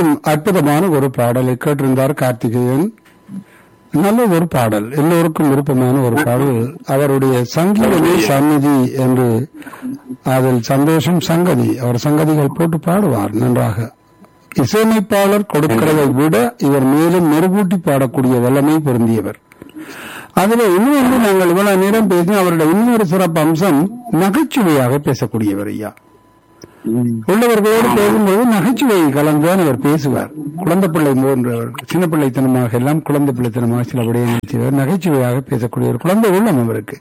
மிகவும் அற்புதமான ஒரு பாடலை கேட்டிருந்தார் கார்த்திகேயன் நல்ல ஒரு பாடல் எல்லோருக்கும் விருப்பமான ஒரு பாடல் அவருடைய சங்கீதமே சந்நிதி என்று அதில் சந்தோஷம் சங்கதி அவர் சங்கதிகள் போட்டு பாடுவார் நன்றாக இசையமைப்பாளர் கொடுக்கிறதை விட இவர் மேலும் மெருகூட்டி பாடக்கூடிய வல்லமை பொருந்தியவர் அதுல இன்னும் வந்து நாங்கள் இவ்வளவு நேரம் பேசி அவருடைய இன்னொரு சிறப்பு அம்சம் நகைச்சுவையாக பேசக்கூடியவர் ஐயா உள்ளவர்களோடு பேசும்போது நகைச்சுவை கலந்துதான் அவர் பேசுவார் குழந்தை பிள்ளை போன்றவர் சின்ன பிள்ளைத்தனமாக எல்லாம் குழந்தை பிள்ளைத்தனமாக சில விடயங்கள் செய்வார் நகைச்சுவையாக பேசக்கூடியவர் குழந்தை உள்ளம் அவருக்கு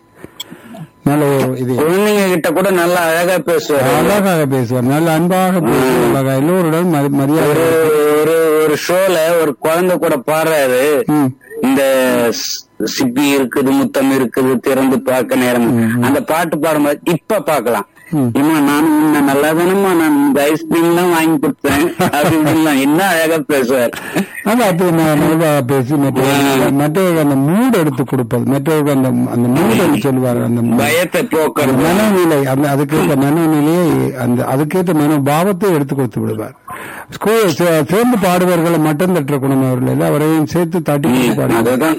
நல்ல ஒரு இது குழந்தைங்க கிட்ட கூட நல்லா அழகா பேசுவாரு அழகாக பேசுவார் நல்ல அன்பாக பேசுவார் அழகா எல்லோருடன் மரி- மரியாதை ஒரு ஒரு ஒரு ஷோல ஒரு குழந்தை கூட பாடுறாரு ம். இந்த ஸ்- சிப்பி இருக்குது முத்தம் இருக்குது திறந்து பார்க்க நேரம் அந்த பாட்டு பாடும்போது இப்ப பாக்கலாம் இம்மா நானும் உன்னை நல்லா தானம்மா நான் இந்த ஐஸ்கிரீம் தான் வாங்கி கொடுத்தேன் அப்படின்னு என்ன அழகா பேசுவார் அது அப்படி நல்லதாக பேசி மற்றவர்கள் மற்றவர்கள் அந்த மூடு எடுத்து கொடுப்பது மற்றவர்கள் அந்த அந்த மூடு சொல்லுவார் அந்த பயத்தை அந்த போக்குறது மனநிலை அந்த அதுக்கேற்ற மனநிலையை அந்த அதுக்கேற்ற மனோபாவத்தை எடுத்து கொடுத்து விடுவார் ஸ்கூல் சே- சேர்ந்து பாடுபவர்களை மட்டும் தட்டுற குணம் அவர்கள் இல்லை அவரையும் சேர்த்து தட்டி கொடுத்து பாடுவார் அதுதான்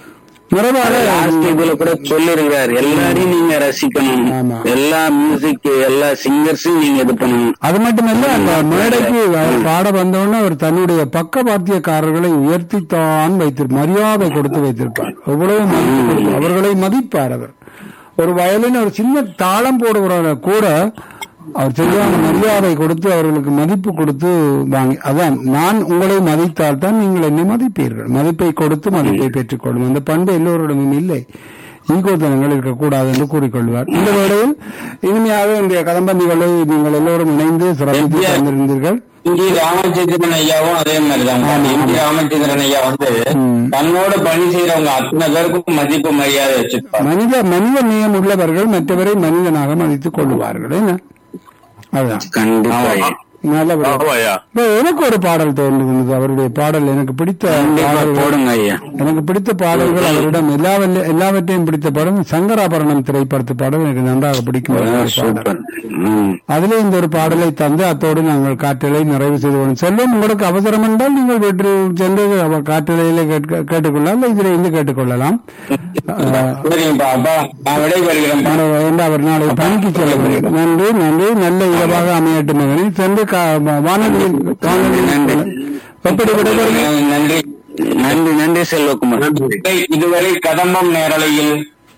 நிறைவாக லாஸ்ட் இதுல கூட சொல்லிருக்காரு எல்லாரையும் நீங்க ரசிக்கணும் ஆமா. எல்லா மியூசிக் எல்லா சிங்கர்ஸையும் நீங்க இது பண்ணணும் அது மட்டுமல்ல அந்த மேடைக்கு அவர் பாட வந்தவுடனே அவர் தன்னுடைய பக்கவாத்தியக்காரர்களை உயர்த்தித்தான் வைத்திருப்பார் மரியாதை கொடுத்து வைத்திருப்பார் எவ்வளவு மதிப்பு கொடுத்து- அவர்களை மதிப்பார் அவர் ஒரு வயலின் ஒரு சின்ன தாளம் போடுகிறவரை கூட அவர் சரியான மரியாதை கொடுத்து அவர்களுக்கு மதிப்பு கொடுத்து வாங்கி அதான் நான் உங்களை மதித்தால் தான் நீங்கள் என்னை மதிப்பீர்கள் மதிப்பை கொடுத்து மதிப்பை பெற்றுக்கொள்ளும் அந்த பண்பு எல்லோரிடமும் இல்லை ஈகோத்தனங்கள் இருக்கக்கூடாது என்று கூறிக்கொள்வார் இந்த வேளையில் இனிமையாக இன்றைய கதம்பந்திகளை நீங்கள் எல்லோரும் இணைந்து சிறப்பித்து தந்திருந்தீர்கள் இங்கே ராமச்சந்திரன் ஐயாவும் அதே மாதிரிதான் இங்கே ராமச்சந்திரன் ஐயா வந்து தன்னோட பணி செய்யறவங்க அத்தனை பேருக்கும் மதிப்பு மரியாதை வச்சிருப்பாங்க மனித மனித நேயம் உள்ளவர்கள் மற்றவரை மனிதனாக மதித்துக் கொள்ளுவார்கள் என்ன அதுதான் கண்டிப்பா ஆமா. நல்ல ஐயா இப்ப எனக்கு ஒரு பாடல் தோன்றுகிறது அவருடைய பாடல் எனக்கு பிடித்த கண்டிப்பா பாடல்கள் போடுங்க ஐயா எனக்கு பிடித்த பாடல்கள் அவரிடம் எல்லாவல்ல எல்லாவற்றையும் பிடித்த பாடல் சங்கராபரணம் திரைப்படத்து பாடல் எனக்கு நன்றாக பிடிக்கும் ஒரு பாடல். சூப்பர் ம். அதிலே இந்த ஒரு பாடலை தந்து அத்தோடு நாங்கள் காற்றலை நிறைவு செய்து கொள்ளும் செல்லும் உங்களுக்கு அவசரம் என்றால் நீங்கள் வீட்டில் சென்று அவ- காற்றலையிலே கேட்க- கேட்டுக்கொள்ளலாம் இல்லை இதில் இருந்து கேட்டுக்கொள்ளலாம் அஹ், சரிங்கப்பா அப்பா நான் விடைபெறுகிறேன் அவர் என்று அவர் நாளை பணிக்கு செல்ல வேண்டும் நன்றி நன்றி நல்ல இரவாக அமையட்டும் மகனே சென்று கா- வானொலியில் வானொலியில் எப்படி விடைபெறுங்கள் நன்றி நன்றி நன்றி செல்வகுமார் இதை- இதுவரை கதம்பம் நேரலையில்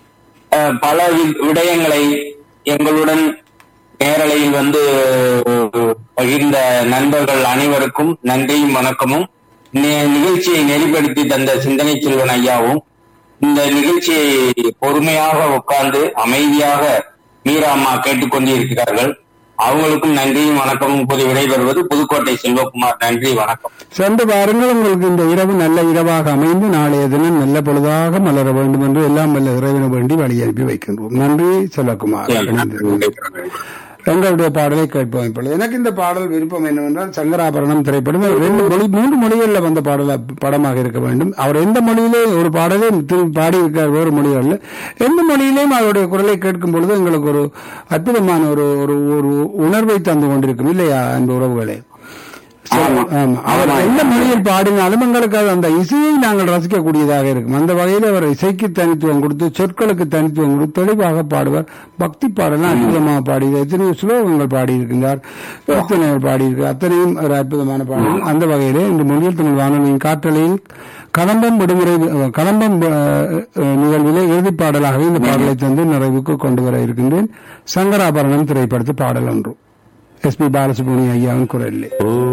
அஹ், பல வி- விடயங்களை எங்களுடன் நேரலையில் வந்து அஹ், பகிர்ந்த நண்பர்கள் அனைவருக்கும் நன்றியும் வணக்கமும் நி- நிகழ்ச்சியை நெறிப்படுத்தி தந்த சிந்தனை செல்வன் ஐயாவும் இந்த நிகழ்ச்சியை பொறுமையாக உட்கார்ந்து அமைதியாக மீரா அம்மா கேட்டுக்கொண்டு இருக்கிறார்கள் அவங்களுக்கும் நன்றியும் வணக்கமும் கூறி விடைபெறுவது புதுக்கோட்டை செல்வகுமார் நன்றி வணக்கம் சென்று பாருங்கள் உங்களுக்கு இந்த இரவு நல்ல இரவாக அமைந்து நாளைய தினம் நல்ல பொழுதாக மலர வேண்டும் என்று எல்லாம் வல்ல இறைவன வேண்டி வழி அனுப்பி வைக்கின்றோம் நன்றி செல்வகுமார் இணைந்திருங்கள். எங்களுடைய பாடலை கேட்போம் இப்பொழுது எனக்கு இந்த பாடல் விருப்பம் என்னவென்றால் சங்கராபரணம் திரைப்படம் அது ரெண்டு மொழி மூன்று மொழிகளில் வந்த பாடல படமாக இருக்க வேண்டும் அவர் எந்த மொழியிலே ஒரு பாடலே திரும்பி பாடியிருக்கார் வேறு மொழிகளில் எந்த மொழியிலேயும் அவருடைய குரலை கேட்கும் பொழுது எங்களுக்கு ஒரு அற்புதமான ஒரு ஒரு ஒரு உணர்வை தந்து கொண்டிருக்கும் இல்லையா அந்த உறவுகளே ஆமா. ஆமா. அவர் எந்த மொழியில் பாடினாலும் எங்களுக்கு அது அந்த இசையை நாங்கள் ரசிக்கக்கூடியதாக இருக்கும் அந்த வகையில் அவர் இசைக்கு தனித்துவம் கொடுத்து சொற்களுக்கு தனித்துவம் கொடுத்து தெளிவாக பாடுவார் பக்தி பாடலாம் அற்புதமாக பாடியது எத்தனையோ ஸ்லோகங்கள் பாடியிருக்கின்றார் கீர்த்தனைகள் பாடியிருக்கிறார் அத்தனையும் ஒரு அற்புதமான பாடல் அந்த வகையிலே இந்த மொழியில் தமிழ் வானொலியின் காற்றலையில் கலம்பம் விடுமுறை கலம்பம் அஹ், அஹ், நிகழ்விலே இறுதிப் பாடலாகவே இந்த பாடலை தந்து நிறைவுக்கு கொண்டு வர இருக்கின்றேன் சங்கராபரணம் திரைப்படத்து பாடல் ஒன்று எஸ் பி பாலசுப்ரமணிய ஐயாவின் குரலிலே